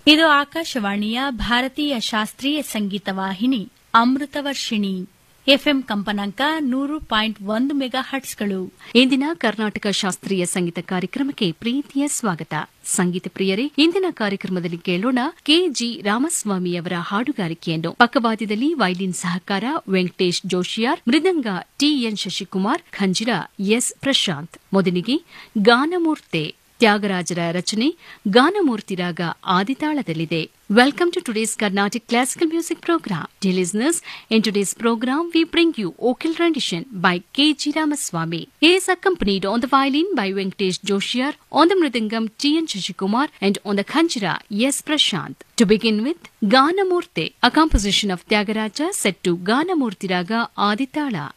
ಇದು ಆಕಾಶವಾಣಿಯ ಭಾರತೀಯ ಶಾಸ್ತ್ರೀಯ ಸಂಗೀತ ವಾಹಿನಿ ಅಮೃತವರ್ಷಿಣಿ ಎಫ್ಎಂ ಕಂಪನಾಂಕ ನೂರು ಪಾಯಿಂಟ್ ಒಂದು ಮೆಗಾ ಹಟ್ಸ್ಗಳು ಇಂದಿನ ಕರ್ನಾಟಕ ಶಾಸ್ತ್ರೀಯ ಸಂಗೀತ ಕಾರ್ಯಕ್ರಮಕ್ಕೆ ಪ್ರೀತಿಯ ಸ್ವಾಗತ ಸಂಗೀತ ಪ್ರಿಯರೇ ಇಂದಿನ ಕಾರ್ಯಕ್ರಮದಲ್ಲಿ ಕೇಳೋಣ ಕೆಜಿ ರಾಮಸ್ವಾಮಿಯವರ ಹಾಡುಗಾರಿಕೆಯನ್ನು ಪಕ್ಕವಾದ್ಯದಲ್ಲಿ ವೈಲಿನ್ ಸಹಕಾರ ವೆಂಕಟೇಶ್ ಜೋಶಿಯಾರ್ ಮೃದಂಗ ಟಿಎನ್ ಶಶಿಕುಮಾರ್ ಖಂಜಿರ ಎಸ್ ಪ್ರಶಾಂತ್ ಮೊದಲಿಗೆ ಗಾನಮೂರ್ತೆ ತ್ಯಾಗರಾಜರ ರಚನೆ ಗಾನಮೂರ್ತಿ ರಾಗ ಆದಿತಾಳದಲ್ಲಿದೆ Welcome to today's Carnatic Classical Music Program. Dear listeners, in today's program we bring you Okil rendition by K.G. Ramaswamy. He is accompanied on the violin by Venkatesh Joshiyar, on the mridangam T.N. Shashikumar and on the khanjira S. Prashant. To begin with, Ganamurte, a composition of Tyagaraja set to Ganamurti Raga Aditala.